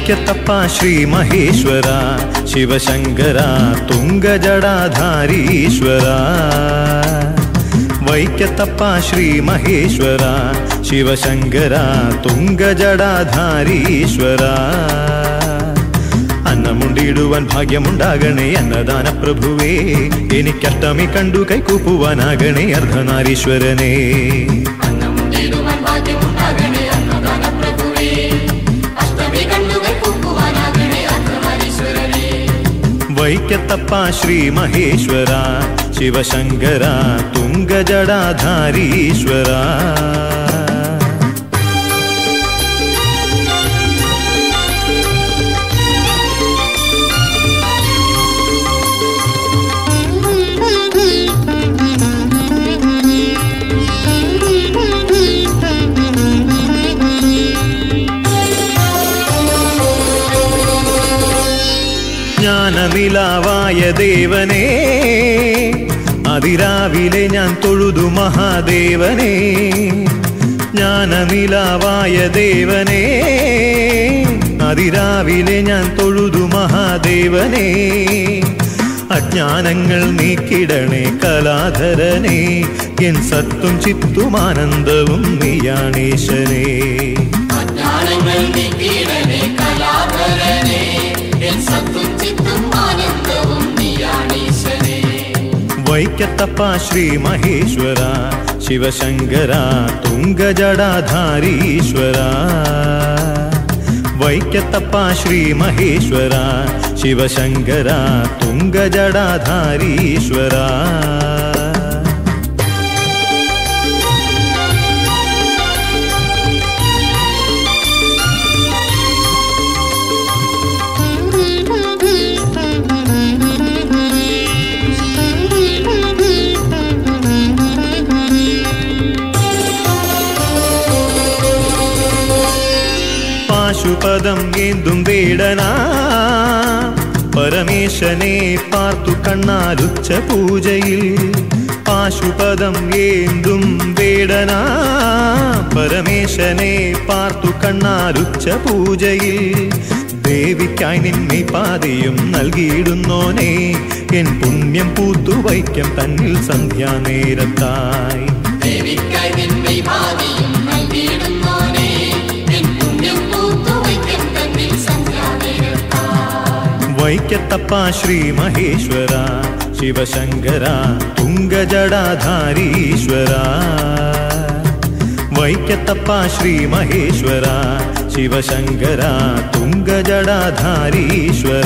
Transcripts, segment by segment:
വൈക്കത്തപ്പ ശ്രീ മഹേശ്വര ശിവശങ്കര തുങ്കജടാധാരീശ്വര വൈക്കത്തപ്പ ശ്രീ മഹേശ്വര ശിവശങ്കര തുങ്കജടാധാരീശ്വര അന്നമുണ്ടിടുവാൻ ഭാഗ്യമുണ്ടാകണേ അന്നദാന പ്രഭുവേ എനിക്കഷ്ടമി കണ്ടു കൈകൂപ്പുവാനാകണേ അർദ്ധനാരീശ്വരനേ അന്നമുണ്ടിടുവാൻ ഭാഗ്യമുണ്ടാകണേ അന്നദാന പ്രഭുവേ അഷ്ടമി കണ്ണുകൾ പൂക്കുവാനാകണേ അർദ്ധനാരീശ്വരനേ വൈക്കത്തപ്പ ശ്രീ മഹേശ്വര ശിവശങ്കര തുങ്കജടാധാരീശ്വര ജ്ഞാനനിലാവായ ദേവനേ അതിരാവിലെ ഞാൻ തൊഴുതു മഹാദേവനേ ജ്ഞാനനിലാവായ ദേവനേ അതിരാവിലെ ഞാൻ തൊഴുതു മഹാദേവനേ അജ്ഞാനങ്ങൾ നീക്കിടണേ കലാധരനേ എൻ സത്തും ചിത്തും ആനന്ദവും നീയാണീശനേ അജ്ഞാനങ്ങൾ നീക്കിയിടണേ കലാധരനേ എൻ സത്തും ചിത്തും ആനന്ദവും നീയാണീശനേ വൈക്കത്തപ്പ ശ്രീ മഹേശ്വര ശിവശങ്കര തുങ്കജടാധാരീശ്വര വൈക്കത്തപ്പ ശ്രീ മഹേശ്വര ശിവശങ്കര തുങ്കജടാധാരീശ്വര പാശുപദം ഏന്തും വേടനാ പരമേശനെ പാർത്തു കണ്ണാലുച്ച പൂജയിൽ പാശുപദം ഏന്തും വേടനാ പരമേശനെ പാർത്തു കണ്ണാലുച്ച പൂജയിൽ ദേവിക്കായി നിന്നെ പാതയും നൽകിയിടുന്നോനെ എൻ പുണ്യം പൂത്തു വൈക്കം തന്നിൽ സന്ധ്യാനേരത്തായി ദേവിക്കായി നിന്നെ ഭാവിയും നൽകിയിടുന്നോനേ എൻ പുണ്യം പൂത്തു വയ്ക്കും തന്നിൽ സന്ധ്യാനേരത്തായി വൈക്കത്തപ്പ ശ്രീ മഹേശ്വര ശിവശങ്കര തുങ്കജടാധാരീശ്വര വൈക്കത്തപ്പ ശ്രീ മഹേശ്വര ശിവശങ്കര തുങ്കജടാധാരീശ്വര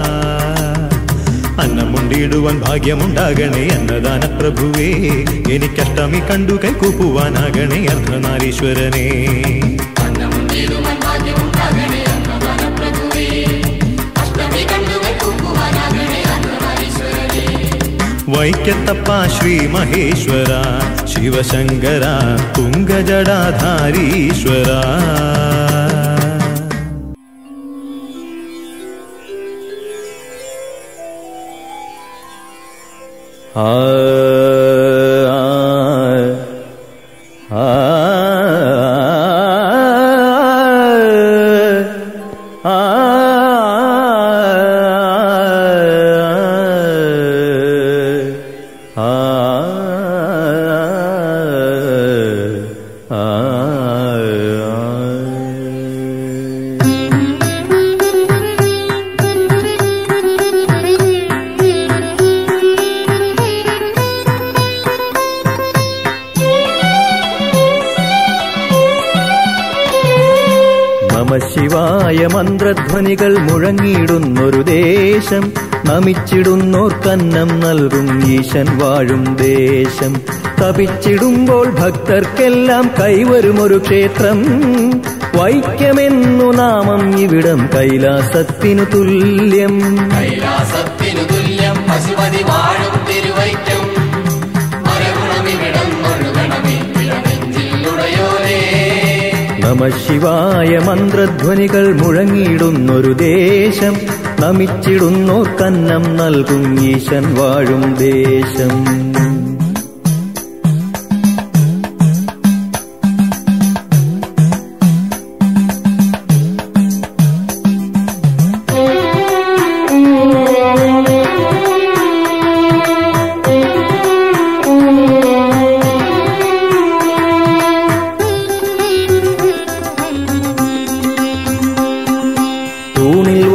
അന്നമുണ്ടിടുവാൻ ഭാഗ്യമുണ്ടാകണേ അന്നദാന പ്രഭുവേ എനിക്കഷ്ടമി കണ്ടു കൈകൂപ്പുവാനാകണേ അർദ്ധനാരീശ്വരനേ അന്നമുണ്ടിടുവാൻ ഭാഗ്യമുണ്ടാകണേ അന്നദാന പ്രഭുവേ അഷ്ടമി കണ്ണുകൾ പൂക്കുവാനാകണേ അർദ്ധനാരീശ്വരനേ വൈക്കത്തപ്പ ശ്രീ മഹേശ്വര ശിവശങ്കര തുങ്കജടാധാരീശ്വര ആ ആ നമശിവായ മന്ത്രധ്വനികൾ മുഴങ്ങിയിടുന്നൊരു ദേശം നമിച്ചിടുന്നോർക്കന്നം നൽകും ഈശൻ വാഴും ദേശം തപിച്ചിടുമ്പോൾ ഭക്തർക്കെല്ലാം കൈവരുമൊരു ക്ഷേത്രം വൈക്കമെന്നു നാമം ഇവിടം കൈലാസത്തിനു തുല്യം കൈലാസത്തിനു തുല്യം പശുപതി വാഴും തിരുവൈക്കം മരഗുണമിവിടം ഒഴുകണമേ നെഞ്ചിലുടയോനേ നമശിവായ മന്ത്രധ്വനികൾ മുഴങ്ങിയിടുന്നൊരു ദേശം നമിച്ചിടുന്നോർക്കന്നം നൽകും ഈശൻ വാഴും ദേശം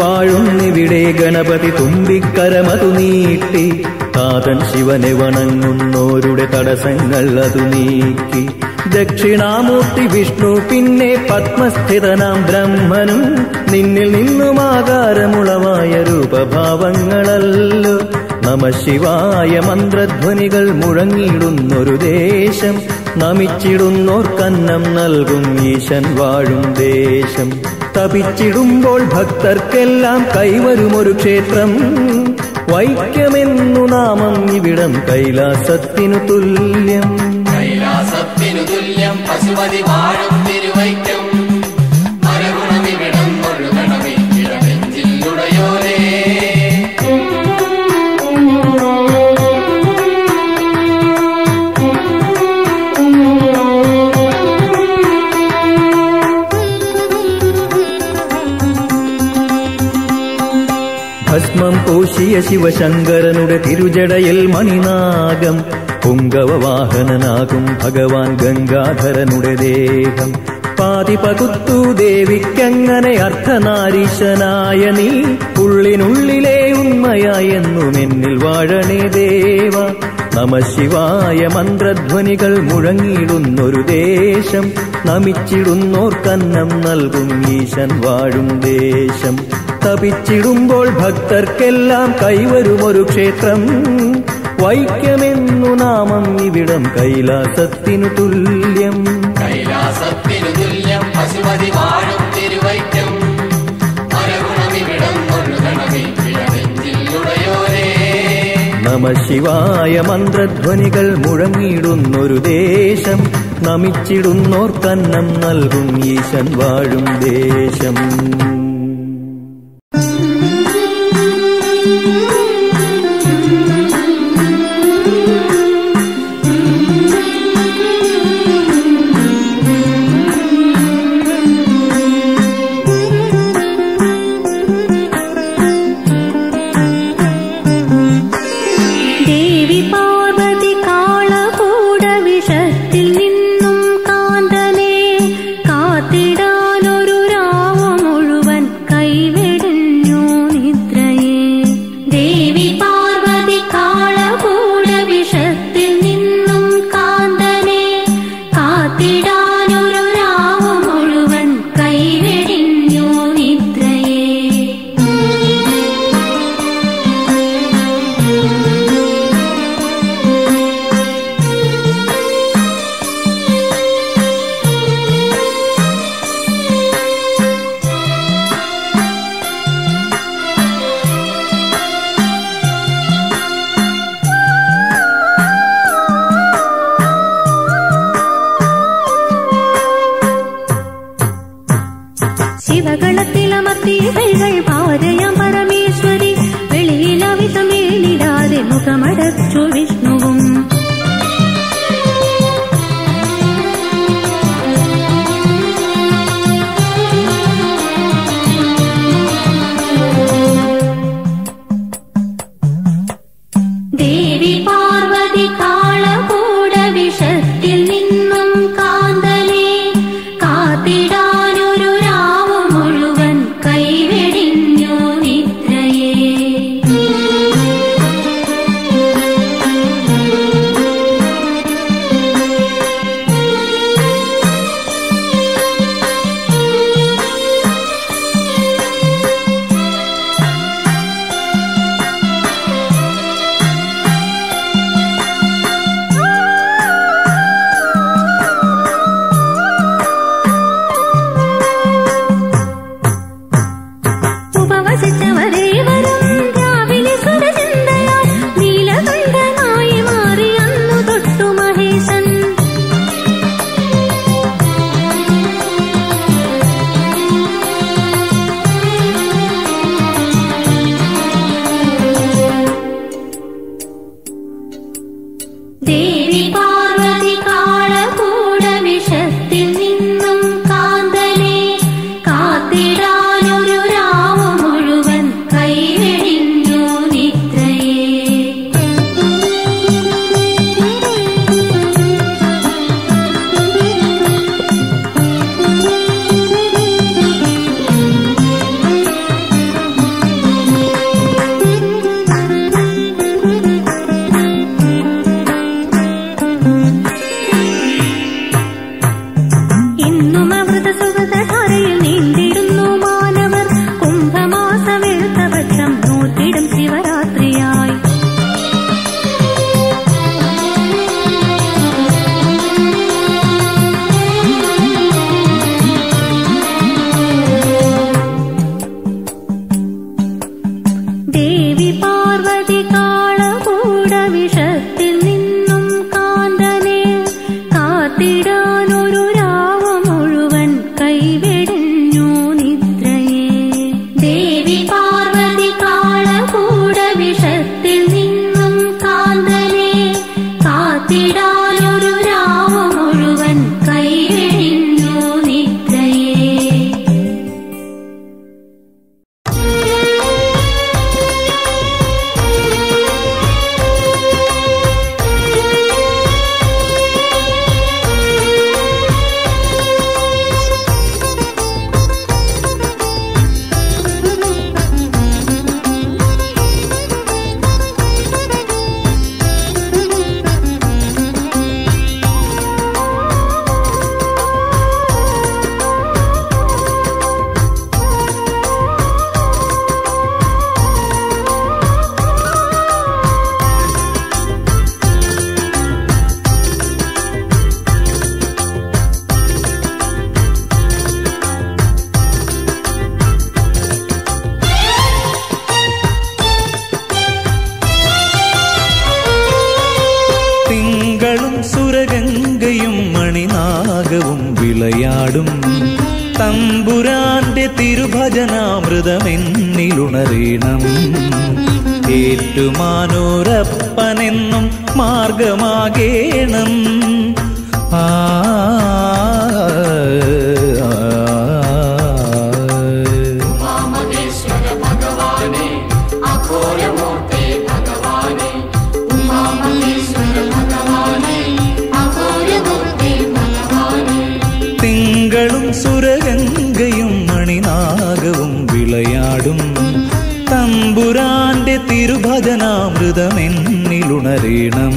വാഴുന്നിവിടെ ഗണപതി തുമ്പിക്കരമതു നീട്ടി കാതൻ ശിവനെ വണങ്ങുന്നോരുടെ തടസ്സങ്ങൾ അതു നീക്കി ദക്ഷിണാമൂർത്തി വിഷ്ണു പിന്നെ പത്മസ്ഥിതനാം ബ്രഹ്മനും നിന്നിൽ നിന്നും ആകാരമുളവായ രൂപഭാവങ്ങളല്ലോ നമ ശിവായ മന്ത്രധ്വനികൾ മുഴങ്ങിയിടുന്നൊരു ദേശം നമിച്ചിടുന്നോർക്കന്നം നൽകും ഈശൻ വാഴും ദേശം തപിച്ചിടുമ്പോൾ ഭക്തർക്കെല്ലാം കൈവരുമൊരു ക്ഷേത്രം വൈക്കമെന്നു നാമം ഇവിടം കൈലാസത്തിനു തുല്യം കൈലാസത്തിനു തുല്യം പശുപതി വാഴും തിരുവൈക്കം മരഗുണമിവിടം ഒഴുകണമേ ഇടനെഞ്ചിലുടയോരേ ഭസ്മം പൂശിയ ശിവശങ്കരനുടെ തിരുജടയിൽ മണിനാഗം പുങ്കവ വാഹനനാകും ഭഗവാൻ ഗംഗാധരനുടെ ദേഹം പാതി പകുത്തു ദേവിക്കങ്ങനെ അർത്ഥനാരീശനായ നീ ഉള്ളിനുള്ളിലെ ഉണ്മയായെന്നും എന്നിൽ വാഴണേ ദേവ നമ ശിവായ മന്ത്രധ്വനികൾ മുഴങ്ങിയിടുന്നൊരു ദേശം നമിച്ചിടുന്നോർക്കന്നം നൽകും ഈശൻ വാഴും ദേശം തപിച്ചിടുമ്പോൾ ഭക്തർക്കെല്ലാം കൈവരുമൊരു ക്ഷേത്രം വൈക്കമെന്നു നാമം ഇവിടം കൈലാസത്തിനു തുല്യം കൈലാസത്തിനു തുല്യം പശുപതി വാഴും തിരുവൈക്കം മരഗുണമിവിടം ഒഴുകണമേ ഇടനെഞ്ചിലുടയോരേ നമ ശിവായ മന്ത്രധ്വനികൾ മുഴങ്ങിയിടുന്നൊരു ദേശം നമിച്ചിടുന്നോർക്കന്നം നൽകും ഈശൻ വാഴും ദേശം ദേവി പാർവതി കാളകൂട വിഷത്തിൽ നിന്നും കാന്തനെ കാത്തിടാനൊരു രാവ മുഴുവൻ വിളയാടും തമ്പുരാന്റെ തിരുഭജനാമൃതമെന്നിലുണരീണം ഏറ്റുമാനോരപ്പനെന്നും മാർഗമാകേണം ആ ഉമാമഹേശ്വര ഭഗവാനെ അഘോരമൂർത്തി ഭഗവാനെ ഉമാമഹേശ്വര ഭഗവാനെ അഘോരമൂർത്തി ഭഗവാനെ തിങ്കളും സുരഗംഗയും മണിനാഗവും വിളയാടും തമ്പുരാന്റെ തിരുഭജനാമൃതമെന്നിലുണരീണം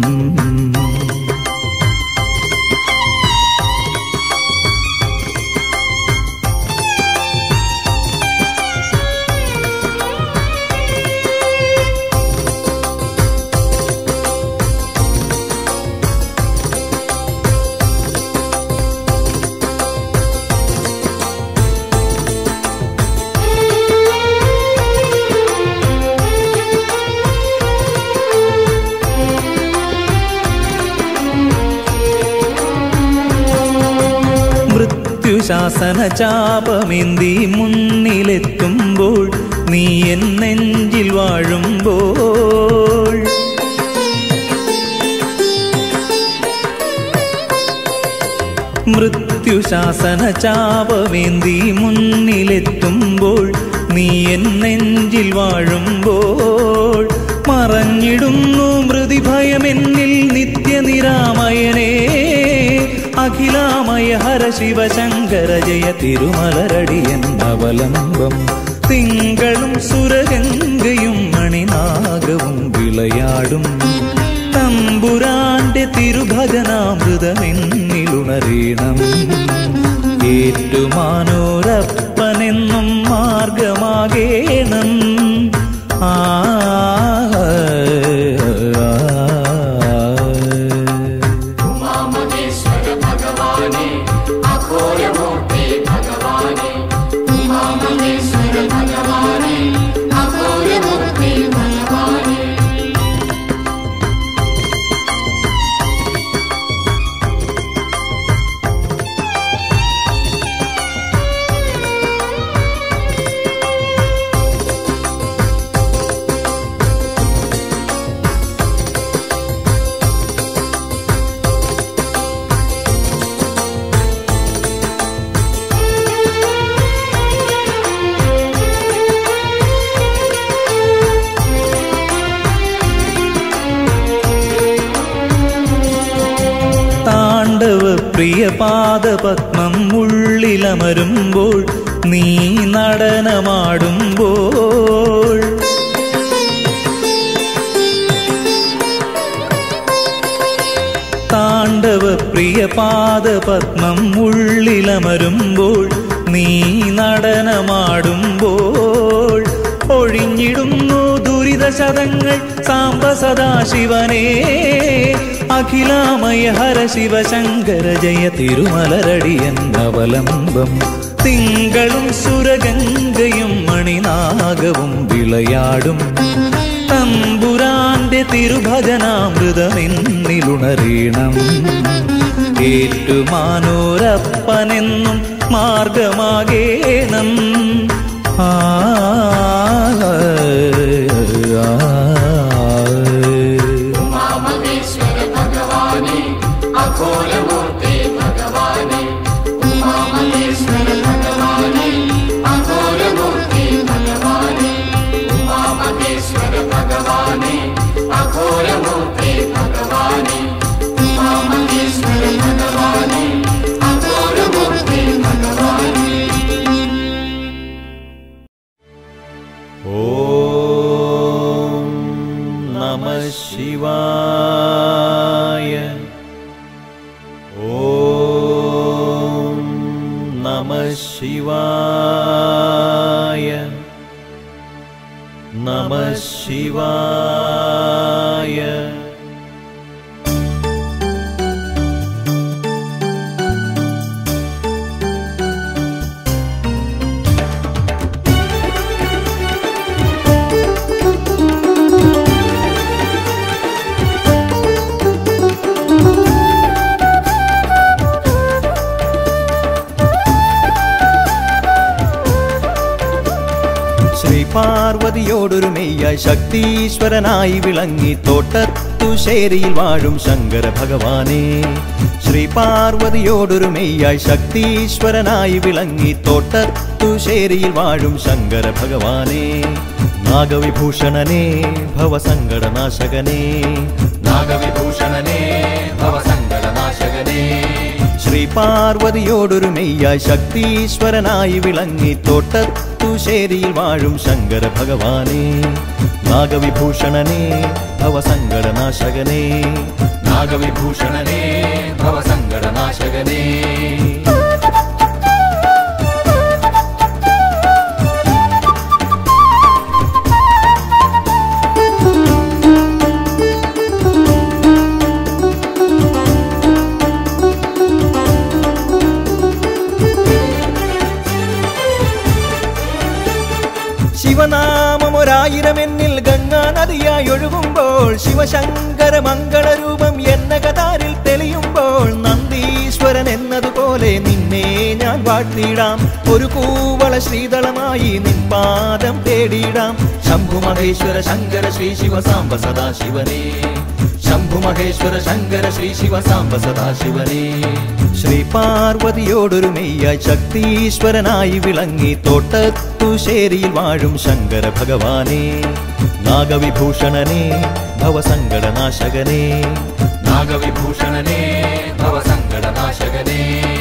മൃത്യുശാസന ചാപമേന്തി മുന്നിലെത്തുമ്പോൾ നീ എൻ നെഞ്ചിൽ വാഴുമ്പോൾ മൃത്യുശാസന ചാപമേന്തി മുന്നിലെത്തുമ്പോൾ നീ എൻ നെഞ്ചിൽ വാഴുമ്പോൾ മറഞ്ഞിടുന്നു മൃതിഭയമെന്നിൽ നിത്യനിരാമയനേ അഖിലാമയ ഹര ശിവശങ്കര ജയ തിരുമലരടിയൻ അവലംബം തിങ്കളും സുരഗംഗയും മണിനാഗവും വിളയാടും തമ്പുരാന്റെ തിരുഭജനാമൃതമെന്നിലുണരീണം ഏറ്റുമാനോരപ്പനെന്നും മാർഗമാകേണം ആ ഉമാമഹേശ്വര ഭഗവാനെ അഘോരമൂർത്തി ഭഗവാനെ ഉമാമഹേശ്വര ഭഗവാനെ അഘോരമൂർത്തി ഭഗവാനെ താണ്ഡവ പ്രിയ പാദപത്മം ഉള്ളിലമരുമ്പോൾ നീ നടനമാടുമ്പോൾ താണ്ഡവ പ്രിയ പാദപത്മം ഉള്ളിലമരുമ്പോൾ നീ നടനമാടുമ്പോൾ ഒഴിഞ്ഞിടുന്നു ദുരിതശതങ്ങൾ സാംബ സദാശിവനേ അഖിലാമയ ഹര ശിവശങ്കര ജയ തിരുമലരടിയൻ അവലംബം തിങ്കളും സുരഗംഗയും മണിനാഗവും വിളയാടും തമ്പുരാന്റെ തിരുഭജനാമൃതമെന്നിലുണരീണം ഏറ്റുമാനോരപ്പനെന്നും മാർഗമാകേണം ആ ഉമാമഹേശ്വര ഭഗവാനെ അഘോരമൂർത്തി ഭഗവാനെ ഉമാമഹേശ്വര ഭഗവാനെ അഘോരമൂർത്തി ഭഗവാനെ ഉമാമഹേശ്വര ഭഗവാനെ അഘോരമൂർത്തി ഭഗവാനെ ഉമാമഹേശ്വര ഭഗവാനെ അഘോരമൂർത്തി ഭഗവാനെ ഓം നമ ശിവായ ഓം നമ ശിവായ നമ ശിവായ ശ്രീ പാർവതിയോടൊരു മെയ്യായി ശക്തീശ്വരനായി വിളങ്ങി തോട്ടത്തുശേരിയിൽ വാഴും ശങ്കര ഭഗവാനെ ശ്രീ പാർവതിയോടൊരു മെയ്യായി ശക്തീശ്വരനായി വിളങ്ങി തോട്ടത്തുശേരിയിൽ വാഴും ശങ്കര ഭഗവാനെ നാഗവിഭൂഷണനെ ഭവസങ്കടനാശകനെ നാഗവിഭൂഷണനെ ഭവസങ്കടനാശകനെ ശ്രീ പാർവതിയോടൊരു മെയ്യായി ശക്തീശ്വരനായി വിളങ്ങി തോട്ടത്തുശേരിയിൽ വാഴും ശങ്കര ഭഗവാനെ നാഗവിഭൂഷണനെ ഭവസങ്കടനാശകനെ നാഗവിഭൂഷണനെ ഭവസങ്കടനാശകനെ ശിവനാമം ഒരായിരം എന്നിൽ ഗംഗാ നദിയായി ഒഴുകുമ്പോൾ ശിവശങ്കര മംഗളരൂപം എന്നകതാരിൽ തെളിയുമ്പോൾ നന്ദീശ്വരൻ എന്നതുപോലെ നിന്നെ ഞാൻ വാഴ്ത്തിയിടാം ഒരു കൂവള ശ്രീതളമായി നിൻ പാദം തേടിയിടാം ശംഭു മഹേശ്വര ശങ്കര ശ്രീ ശിവ സാംബ സദാശിവനേ ശംഭു മഹേശ്വര ശങ്കര ശ്രീ ശിവ സാംബ സദാശിവനേ ശ്രീ പാർവതിയോടൊരു മെയ്യായി ശക്തീശ്വരനായി വിളങ്ങി തോട്ടത്തുശേരിയിൽ വാഴും ശങ്കര ഭഗവാനെ നാഗവിഭൂഷണനെ ഭവസങ്കടനാശകനെ നാഗവിഭൂഷണനെ ഭവസങ്കടനാശകനെ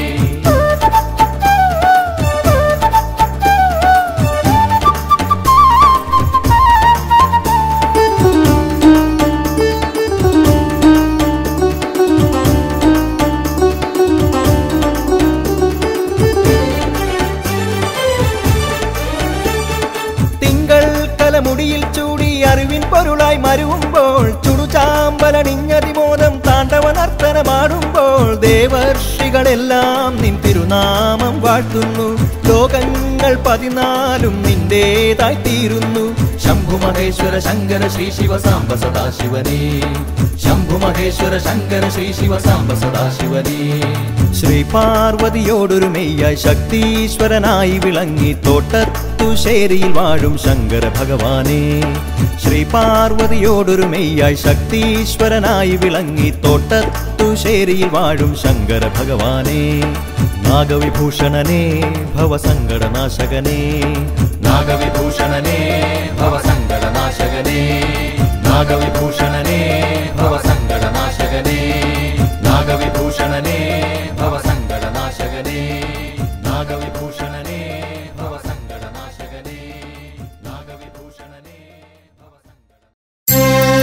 തിങ്കൾ കലമുടിയിൽ ചൂടി അറിവിൻ പൊരുളായി മരുവുമ്പോൾ ചുടുചാമ്പലണിഞ്ഞതിമോദം താണ്ഡവ നർത്തനമാടുമ്പോൾ ദേവർഷികളെല്ലാം നിൻ തിരുനാമം വാഴ്ത്തുന്നു ലോകങ്ങൾ പതിനാലും നിന്റേതായി തീരുന്നു ശംഭു മഹേശ്വര ശങ്കര ശ്രീ ശിവ സാംബ സദാശിവനേ ശംഭു മഹേശ്വര ശങ്കര ശ്രീ ശിവ സാംബ സദാശിവനേ ശ്രീ പാർവതിയോടൊരു മെയ്യായി ശക്തീശ്വരനായി വിളങ്ങി തോട്ടത്തുശേരിയിൽ വാഴും ശങ്കര ഭഗവാനെ ശ്രീ പാർവതിയോടൊരു മെയ്യായി ശക്തീശ്വരനായി വിളങ്ങി തോട്ടത്തുശേരിയിൽ വാഴും ശങ്കര ഭഗവാനെ നാഗവിഭൂഷണനെ ഭവസങ്കടനാശകനെ നാഗവിഭൂഷണനെ ഭവസങ്കടനാശകനെ നാഗവിഭൂഷണനെ ഭവസങ്കടനാശകനെ നാഗവിഭൂഷണനെ ഭവസങ്കടനാശകനെ നാഗവിഭൂഷണനെ ഭവസങ്കടനാശകനെ നാഗവിഭൂഷണനെ ഭവസങ്കട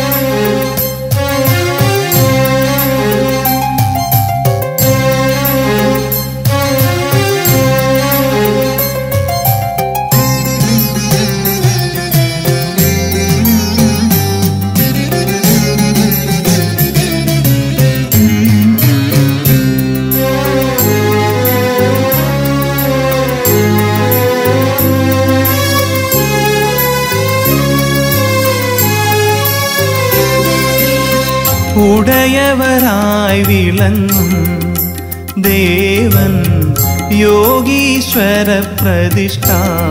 ഉടയവരായി വിളങ്ങും ദേവൻ യോഗീശ്വര പ്രതിഷ്ഠ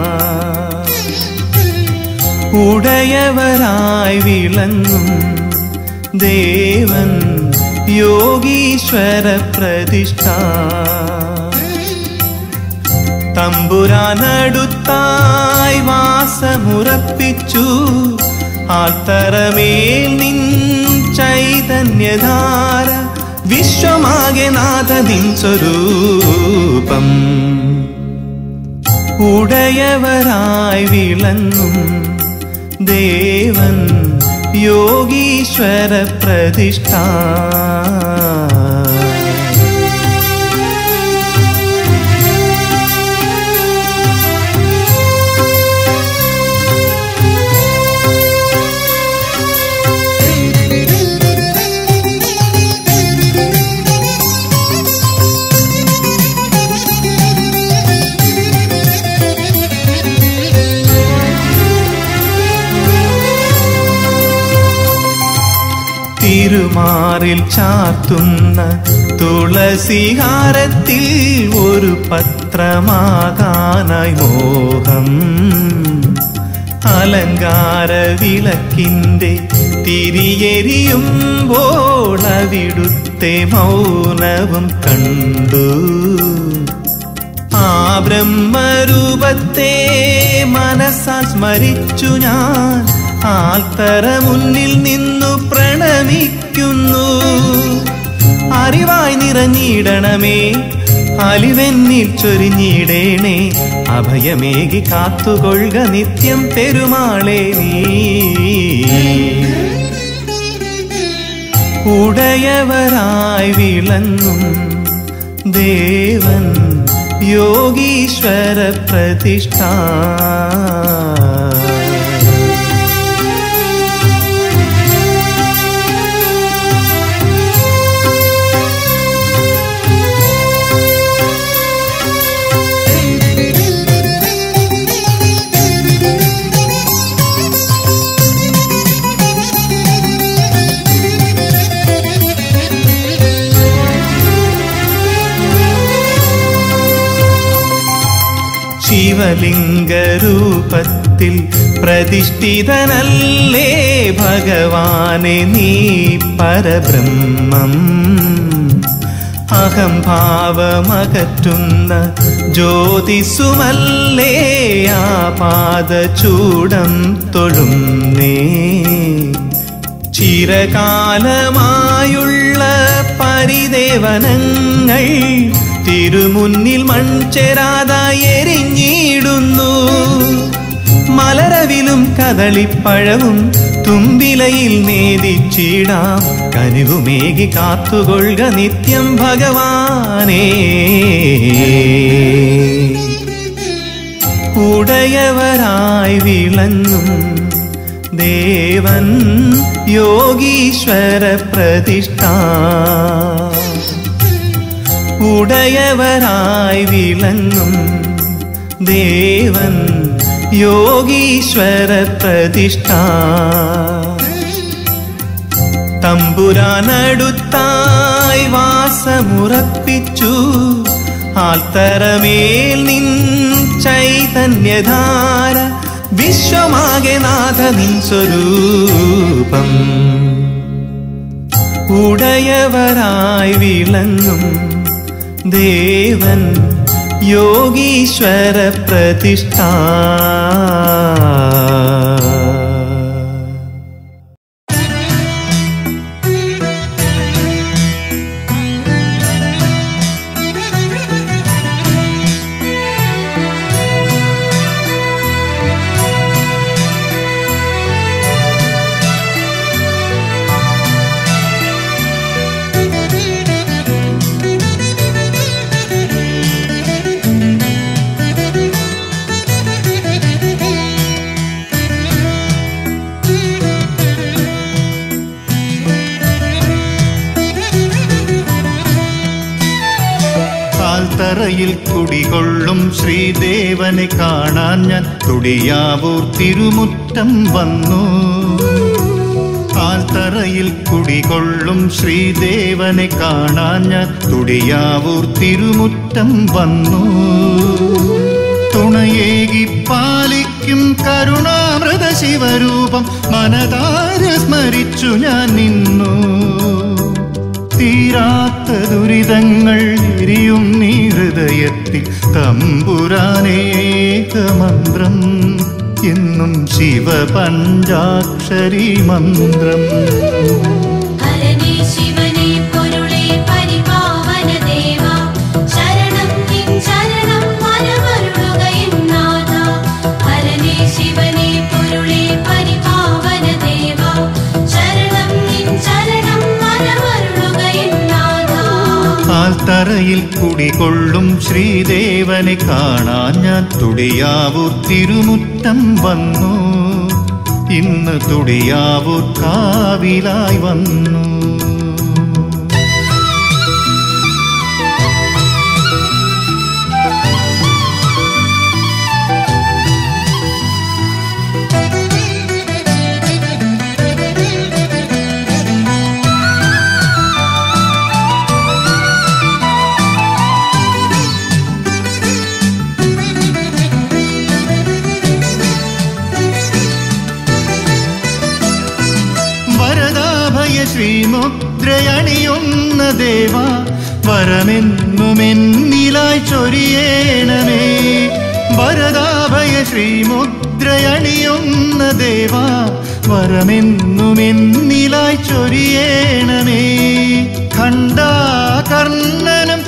ഉടയവരായി വിളങ്ങും ദേവൻ യോഗീശ്വര പ്രതിഷ്ഠ തമ്പുരാനടുത്തായി വാസമുറപ്പിച്ചു ആൽത്തറമേൽ നിൻ ചൈതന്യധാര വിശ്വമാകെ നാഥനിൻ സ്വരൂപം ഉടയവരായി വിളങ്ങും ദേവൻ യോഗീശ്വര പ്രതിഷ്ഠ തിരുമാറിൽ ചാത്തുന്ന തുളസിഹാരത്തിൽ ഒരു പത്രമാകാനായി മോഹം അലങ്കാര വിളക്കിൻ്റെ തിരിയെരിയുമ്പോൾ അവിടുത്തെ മൗനവും കണ്ടു ആ ബ്രഹ്മരൂപത്തെ മനസ്സാൽ സ്മരിച്ചു ഞാൻ ആൽത്തറ മുന്നിൽ നിന്നു പ്രണമിക്കുന്നു അറിവായി നിറഞ്ഞിടണമേ അലിവെന്നിൽ ചൊരിഞ്ഞിടേണേ അഭയമേകി കാത്തുകൊള്ളുക നിത്യം പെരുമാളെ നീ ഉടയവരായി വിളങ്ങും ദേവൻ യോഗീശ്വര പ്രതിഷ്ഠ ശിവലിംഗരൂപത്തിൽ പ്രതിഷ്ഠിതനല്ലേ ഭഗവാനെ നീ പരബ്രഹ്മം അഹംഭാവമകറ്റുന്ന ജ്യോതിസുമല്ലേ ആ പാദചൂടം തൊഴുന്നേ ചിരകാലമായുള്ള പരിദേവനങ്ങൾ തിരുമുന്നിൽ മൺചെരാതായി എരിഞ്ഞിടുന്നു മലരവിലും കദളിപ്പഴവും തുമ്പിലയിൽ നേദിച്ചിടാം കനിവുമേകി കാത്തുകൊള്ളുക നിത്യം ഭഗവാനേ ഉടയവരായി വിളങ്ങും ദേവൻ യോഗീശ്വര പ്രതിഷ്ഠ ഉടയവരായി വിളങ്ങും ദേവൻ യോഗീശ്വര പ്രതിഷ്ഠ തമ്പുരാനടുത്തായി വാസമുറപ്പിച്ചു ആൽത്തറമേൽ നിൻ ചൈതന്യധാര വിശ്വമാകെ നാഥ നിൻ സ്വരൂപം ഉടയവരായി വിളങ്ങും ദേവൻ യോഗീശ്വര പ്രതിഷ്ഠ കാൽത്തറയിൽ കുടികൊള്ളും ശ്രീദേവനെ കാണാൻ ഞാൻ തുടിയാവൂർ തിരുമുറ്റം വന്നു കാൽത്തറയിൽ കുടികൊള്ളും ശ്രീദേവനെ കാണാൻ ഞാൻ തുടിയാവൂർ തിരുമുറ്റം വന്നു തുണയേകി പാലിക്കും കരുണാമൃത ശിവരൂപം മനതാര സ്മരിച്ചു ഞാൻ നിന്നു തീരാത്ത ദുരിതങ്ങൾ എരിയും നീ ഹൃദയത്തിൽ തമ്പുരാനേക മന്ത്രം എന്നും ശിവപഞ്ചാക്ഷരി മന്ത്രം ഹരനേ ശിവനേ പൊരുളേ പരിപാവന ദേവ ശരണം നിൻ ശരണം മനമരുളുകയെന്നാഥ ഹരനേ ശിവനേ പൊരുളേ പരിപാവന ദേവ ശരണം നിൻ ശരണം മനമരുളുകയെന്നാഥ ആൽത്തറയിൽ കുടികൊള്ളും ശ്രീദേവനെ കാണാൻ ഞാൻ തുടിയാവൂർ തിരുമുറ്റം വന്നു ഇന്ന് തുടിയാവൂർ കാവിലായി വന്നു ശ്രീമുദ്രയണിയുന്ന ദേവ വരമെന്നുമെന്നിലായി ചൊരിയേണമേ വരദാഭയ ശ്രീമുദ്രയണിയുന്ന ദേവ വരമെന്നുമെന്നിലായി ചൊരിയേണമേ ഖണ്ഡാകർണനം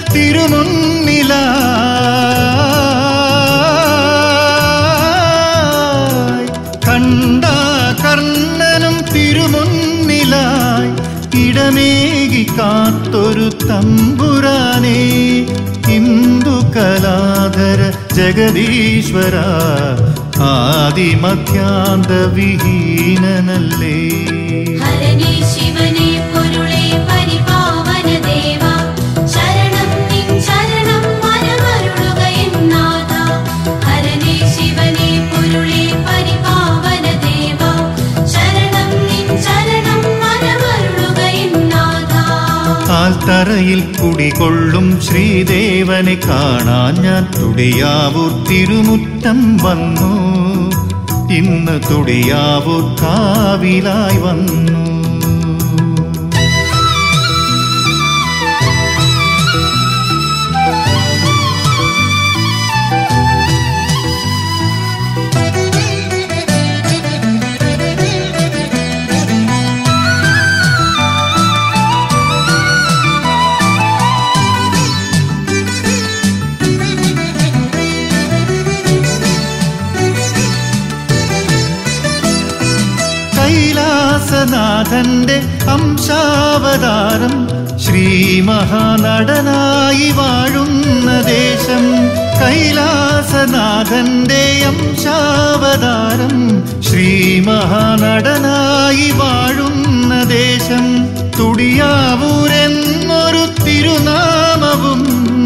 തിരുമുന്നിലായി ഖണ്ഡാകർണനം തിരുമുന്നിലായി ഇടമേകി കാത്തൊരു തമ്പുരാനേ ഹിന്ദു കലാധര ജഗദീശ്വര ആദിമധ്യാന്ത വിഹീനനല്ലേ ഹരനേ ശിവനേ പൊരുളേ പരിപാവന ദേവ ശരണം നിൻ ശരണം മനമരുളുക എന്നാഥ ഹരനേ ശിവനേ പൊരുളേ പരിപാവന ദേവ ശരണം നിൻ ശരണം മനമരുളുക എന്നാഥ ആൽത്തറയിൽ കുടികൊള്ളും ശ്രീദേവനെ കാണാൻ ഞാൻ തുടിയാവൂർ തിരുമുറ്റം വന്നു ഇന്ന് തുടിയാവൂർ കാവിലായി വന്നു കൈലാസനാഥന്റെ അംശാവതാരം ശ്രീ മഹാനടനായി വാഴുന്ന ദേശം കൈലാസനാഥന്റെ അംശാവതാരം ശ്രീ മഹാനടനായി വാഴുന്ന ദേശം തുടിയാവൂരെന്നൊരു തിരുനാമവും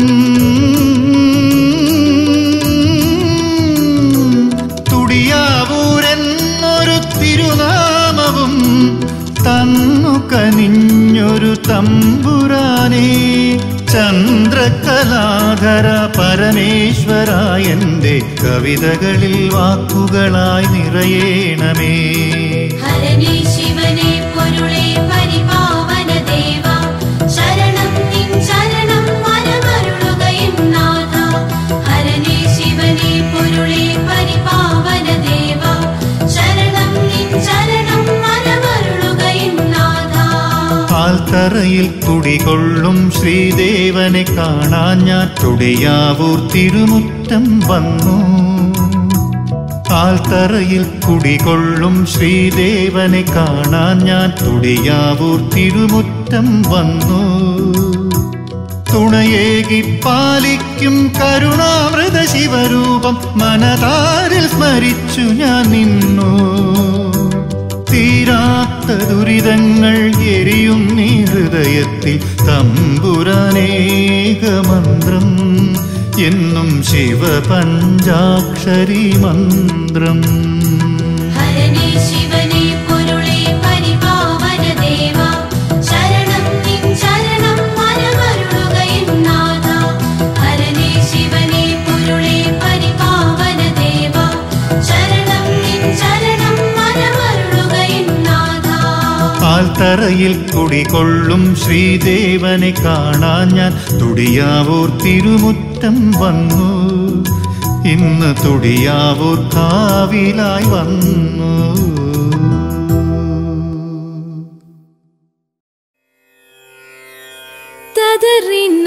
തുടിയാവൂരെന്നൊരു തിരുനാമവും തന്നു കനിഞ്ഞൊരു തമ്പുരാനേ ചന്ദ്രകലാധര പരമേശ്വര എന്റെ കവിതകളിൽ വാക്കുകളായി നിറയേണമേ ഹരനേ ശിവനേ പൊരുളേ പരിപാവന ദേവ ശരണം നിൻ ശരണം മനമരുളുക എന്നാഥ ഹരനേ ശിവനേ പൊരുളേ പരിപാവന ദേവ ശരണം നിൻ ശരണം മനമരുളുക എന്നാഥ ആൽത്തറയിൽ കുടികൊള്ളും ശ്രീദേവനെ കാണാൻ ഞാൻ തുടിയാവൂർ തിരുമുറ്റം വന്നു ആൽത്തറയിൽ കുടികൊള്ളും ശ്രീദേവനെ കാണാൻ ഞാൻ തുടിയാവൂർ തിരുമുറ്റം വന്നു തുണയേകി പാലിക്കും കരുണാമൃത ശിവരൂപം മനതാരിൽ സ്മരിച്ചു ഞാൻ നിന്നു തീരാത്ത ദുരിതങ്ങൾ എരിയും നീ ഹൃദയത്തിൽ തമ്പുരാനേകമന്ത്രം എന്നും ശിവപഞ്ചാക്ഷരി മന്ത്രം ഹരനേ ശിവനേ പൊരുളേ പരിപാവന ദേവ ശരണം നിൻ ശരണം മനമരുളുക എന്നാഥ ഹരനേ ശിവനേ പൊരുളേ പരിപാവന ദേവ ശരണം നിൻ ശരണം മനമരുളുക എന്നാഥ ആൽത്തറയിൽ കുടികൊള്ളും ശ്രീദേവനെ കാണാൻ ഞാൻ തുടിയാവൂർ തിരുമുറ്റം വന്നു ഇന്ന് തുടിയാവൂർ കാവിലായി വന്നു തദറിന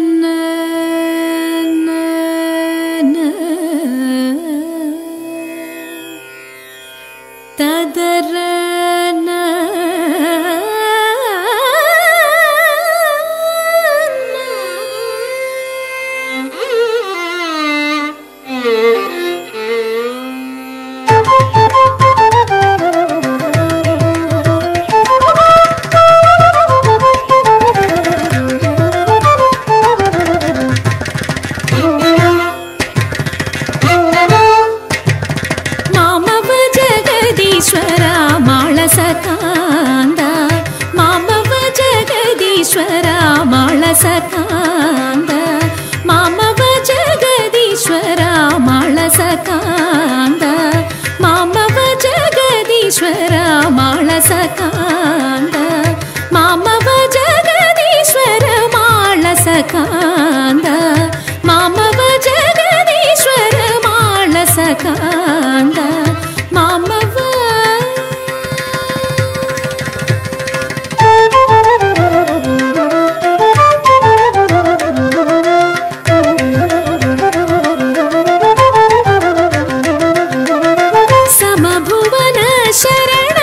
തദറന ಮಾಮವ ಜಗದೀಶ್ವರ ಮಾಳಸಕಾಂದ ಮಾಮವ ಜಗದೀಶ್ವರ ಮಾಳಸಕಾಂದ ಮಾಮವ ಜಗದೀಶ್ವರ ಮಾಳಸಕಾಂದ ಮಾಮವ ಜಗದೀಶ್ವರ ಮಾಳಸಕಾಂದ ಸಕಾಂದ ಮಾಮವ ಜಗದೀಶ್ವರ ಮಾಳ ಸಕಾಂದ ಮಾಮವ ಸಮಭುವನ ಶರಣ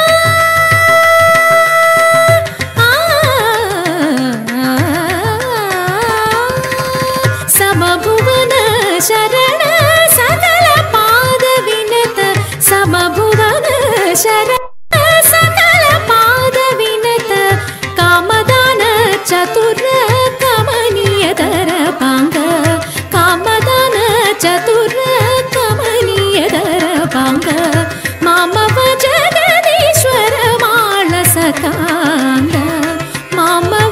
ಸಮಭುವನ ಶರಣ ಸಕಲ ಪಾದ ವಿನತ ಸಮಭುವನ ಶರಣ ಸಕಲ ಪಾದ ವಿನತ ಕಾಮದಾನ ಚತುರ ಕಮನೀಯದರ ಪಾಂಗ ಕಾಮದಾನ ಚತುರ ಕಮನೀಯದರ ಪಾಂಗ ಮಾಮವ ಜಗದೀಶ್ವರ ಮಾಳ ಸಕಾಂದ ಮಾಮವ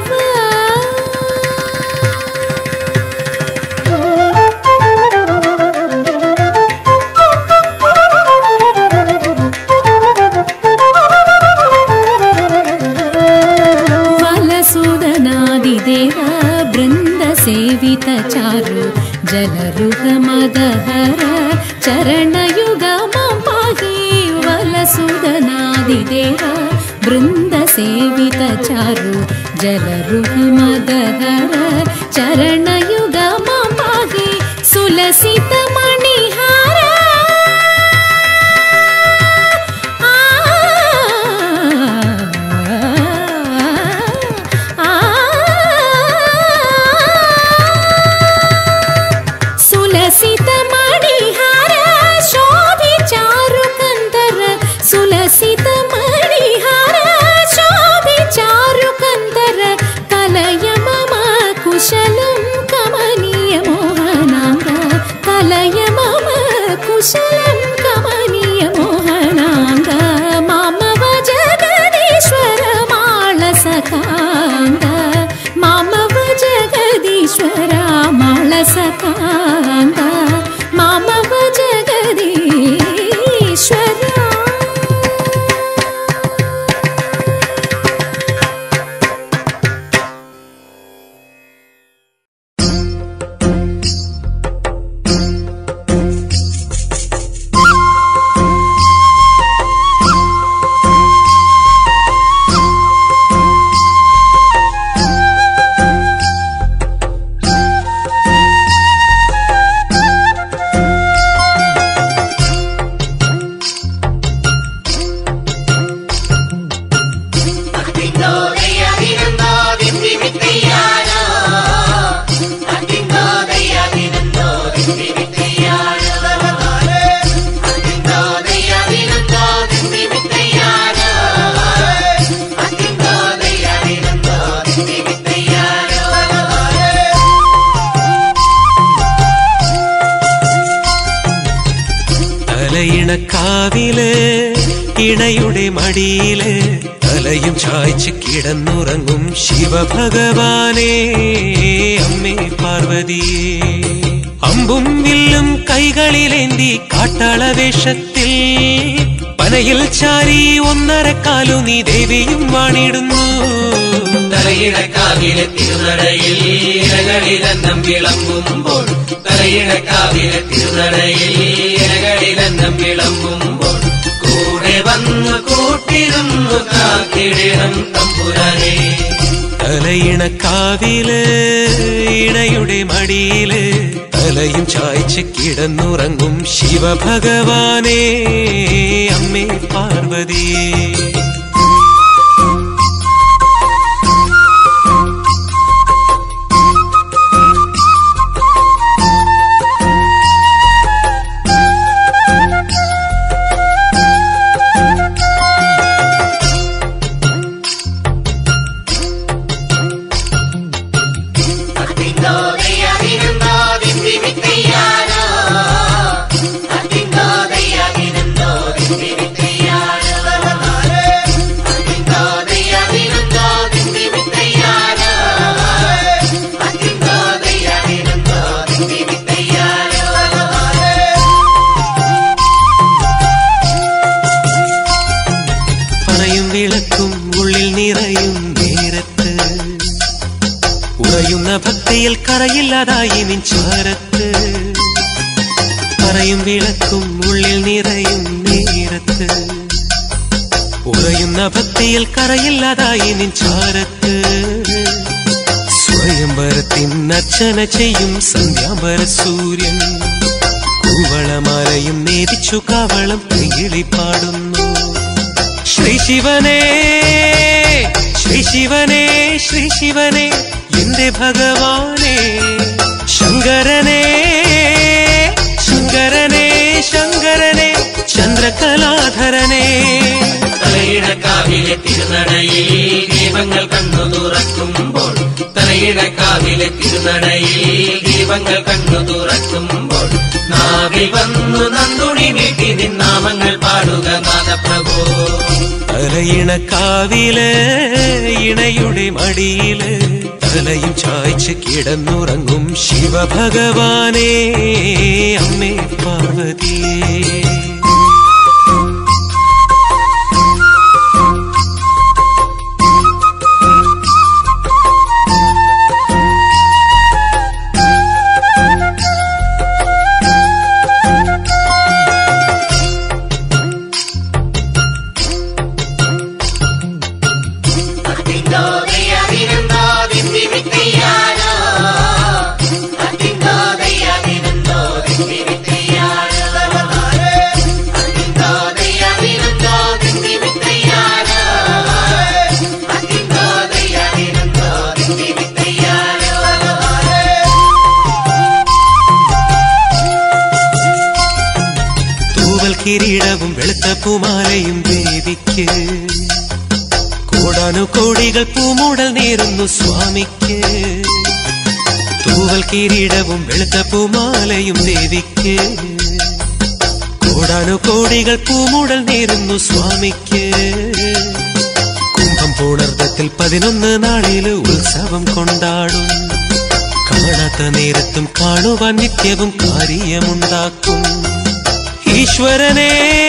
ವಲಸುದನಾದಿದೇವ ಬೃಂದ ಸೇವಿತ ಚಾರು ಜಲರುಹ ಮದಹರ ಚರಣಯುಗ ಮಾಪಾಗಿ ವಲಸುದನಾದಿದೇವ ಬೃಂದ ಸೇವಿತ ಚಾರು ಜಲರುಹ ಮದಹರ ಚರಣಯುಗ ಮಾಪಾಗಿ ಸುಲಸಿತ ಮಣಿಹಾರ ಸುಲಸಿತ ಮಣಿಹಾರ ಶೋಭಿ ಚಾರು ಕಂದರ ಸುಲಸಿತ ಮಣಿಹಾರ ಶೋಭಿ ಚಾರು ಕಂದರ ಕಲಯ ಮಮ ಕುಶಲಂ ಕಮನೀಯ ಮೋಹನಾಂಗ ಕಲಯ ಮಮ ಕುಶಲಂ ಕಮನೀಯ ಮೋಹನಾಂಗ ಮಾಮವ ಜಗದೀಶ್ವರ ಮಾಳ ಸಕಾಂಗ ಮಾಮವ ಜಗದೀಶ್ವರ ಮಾಳ ಸಕಾಂಗ ಮಾಮವ ಜಗದೀಶ್ವರ തലയിണക്കാവില് ഇണയുടെ മടിയില് തലയും ചായ്ച്ച് കിടന്നുറങ്ങും ശിവഭഗവാനേ അമ്മേ പാർവതിയേ അമ്പും വില്ലും കൈകളിലേന്തി കാട്ടാളവേഷത്തിൽ പനയിൽ ചാരി ഒന്നരക്കാലു നീ ദേവിയും വാണിടുന്നു തലയിണക്കാവിലെ തിരുനടയിൽ ഇരകളിലെന്നം വിളമ്പുമ്പോൾ തലയിണക്കാവിലെ തിരുനടയിൽ ഇരകളിലെന്നം വിളമ്പുമ്പോൾ കൂടെ വന്നു കൂട്ടിരുന്നു കാത്തിടണം തമ്പുരാനെ തലയിണക്കാവില് ഇണയുടെ മടിയില് തലയും ചായ്ച്ച് കിടന്നുറങ്ങും ശിവഭഗവാനേ അമ്മേ പാർവതിയേ പണയും വിളക്കും ഉള്ളിൽ നിറയും നേരത്ത് ഉറയുന്ന ഭക്ത ഭക്തിയിൽ കറയില്ലാതായി നിൻചാരത്ത് പറയും വിളക്കും ഉള്ളിൽ നിറയും നേരത്ത് ഉറയുന്ന ഭക്തിയിൽ കറയില്ലാതായി നിൻചാരത്ത് സ്വയംവരത്തിൻ അർച്ചന ചെയ്യും സന്ധ്യാംബര സൂര്യൻ കൂവളമാലയും നേതിച്ചു കവളം കിളി പാടുന്നു ശ്രീ ശിവനേ ശ്രീ ശിവനേ ശ്രീ ശിവനേ എന്റെ ഭഗവാനേ ശങ്കരനേ ശങ്കരനേ ശങ്കരനേ ചന്ദ്രകലാധരനേ തലയിടക്കാവിലെ തിരുനടയിൽ ദീപങ്ങൾ കണ്ണു തുറക്കുമ്പോൾ തലയിടക്കാവിലെ തിരുനടയിൽ ദീപങ്ങൾ കണ്ണു തുറക്കുമ്പോൾ നാവിൽ വന്നു നന്ദുണി വീട്ടി നിന്നാമങ്ങൾ പാടുക നാദപ്രഭോ തലയിണക്കാവില് ഇണയുടെ മടിയില് തലയും ചായ്ച്ച് കിടന്നുറങ്ങും ശിവഭഗവാനേ അമ്മേ പാർവതിയേ തൂവൽ കിരീടവും വെളുത്ത പൂമാലയും ദേവിക്ക് കോടാനു കോടികൾ പൂമൂടൽ നേരുന്നു സ്വാമിക്ക് തൂവൽ കിരീടവും വെളുത്ത പൂമാലയും ദേവിക്ക് കോടാനു കോടികൾ പൂമൂടൽ നേരുന്നു സ്വാമിക്ക് കുംഭം പൂണർദ്ധത്തിൽ പതിനൊന്ന് നാളില് ഉത്സവം കൊണ്ടാടും കാണാത്ത നേരത്തും കാണുവാൻ നിത്യവും കാര്യമുണ്ടാക്കും ഈശ്വരനേ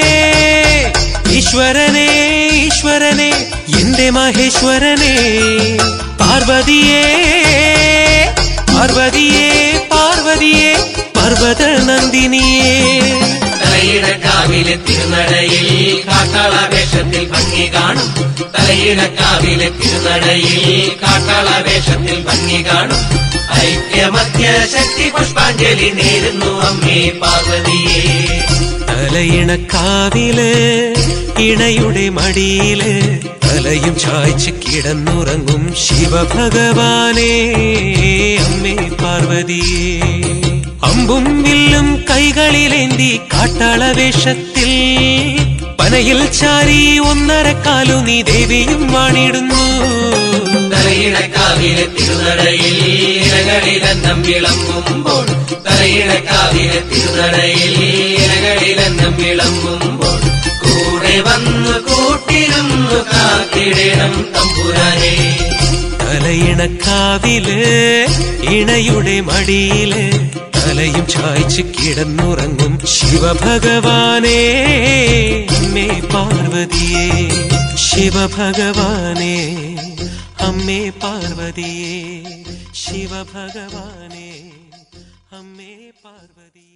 ഈശ്വരനേ ഈശ്വരനേ എന്റെ മഹേശ്വരനേ പാർവതിയേ പാർവതിയേ പാർവതിയേ പർവത നന്ദിനിയേ തലയിടക്കാവിലെ തിരുനടയിൽ കാട്ടാള വേഷത്തിൽ ഭംഗി കാണും തലയിടക്കാവിലെ തിരുനടയിൽ കാട്ടാള വേഷത്തിൽ ഭംഗി കാണും ഐക്യമധ്യ ശക്തി പുഷ്പാഞ്ജലി നേരുന്നു അമ്മേ പാർവതിയേ തലയിണക്കാവില് ഇണയുടെ മടിയില് തലയും ചായ്ച്ച് കിടന്നുറങ്ങും ശിവഭഗവാനേ അമ്മേ പാർവതിയേ അമ്പും വില്ലും കൈകളിലേന്തി കാട്ടാള വേഷത്തിൽ പനയിൽ ചാരി ഒന്നരക്കാലു നീ ദേവിയും വാണിടുന്നു തലയിടക്കാവിലെ തിരുനടയിൽ ഇലകളിലെന്നം വിളമ്പുമ്പോൾ തലയിടക്കാവിലെ തിരുനടയിൽ ഇലകളിലെന്നം വിളമ്പുമ്പോൾ കൂടെ വന്നു കൂട്ടിരുന്നു കാത്തിടണം തമ്പുരാനെ തലയിണക്കാവില് ഇണയുടെ മടിയില് തലയും ചായ്ച്ച് കിടന്നുറങ്ങും ശിവഭഗവാനേ അമ്മേ പാർവതിയേ ശിവഭഗവാനേ അമ്മേ പാർവതിയേ ശിവഭഗവാനേ അമ്മേ പാർവതിയേ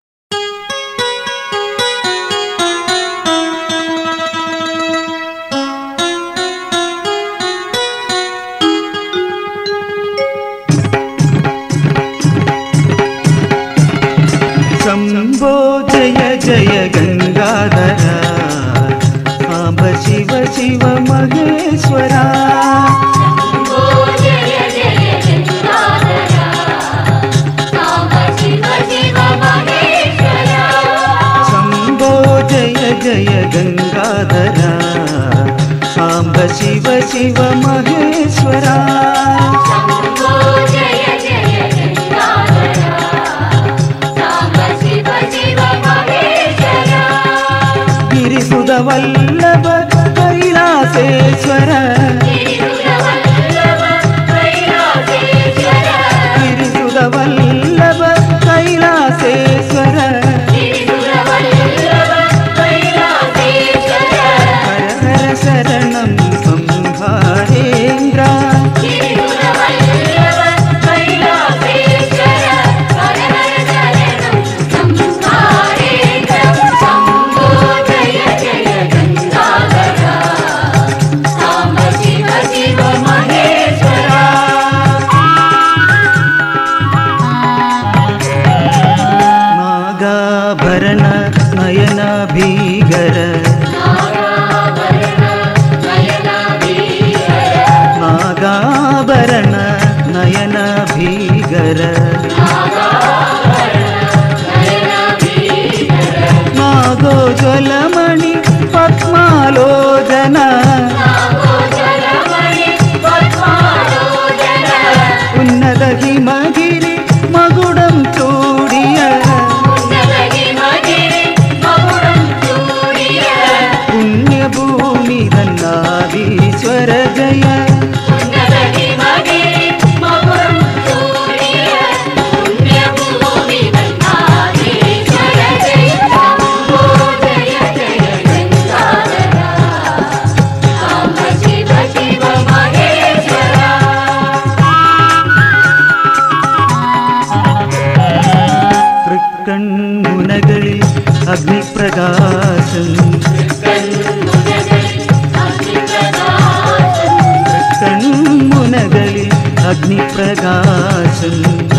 शम्भो जय जय गङ्गाधर साम्ब शिव शिव महेश्वरा जय जय गङ्गाधरा साम्ब शिव शिव महेश्वरा शम्भो जय जय गङ्गाधर साम्ब शिव शिव महेश्वरा शम्भो जय जय गङ्गाधरा साम्ब शिव शिव महेश्वरा गिरिसुधवल्लभ कैलासेश्वर गिरिसुरवल्लभ कैलासेश्वर गिरिसुधवल्लभ कैलासेश्वर गिरिसुरवल्लभ कैलासेश्वर हर हर शरणं संहारेन्द्र गिरिसुरवल्लभ कैलासेश्वर ഭീകര നാഗാഭരണ നയന ഭീകര നാഗോജ്വലമണി പത്മാലോചന ഉന്നത ഹിമഗിരി മകുടം ചൂടിയ പുണ്യഭൂമി തന്നാദീശ്വര ജയ തൃക്കൺമുനകളിൽ അഗ്നിപ്രകാശം തൃക്കൺമുനകളിൽ അഗ്നിപ്രകാശം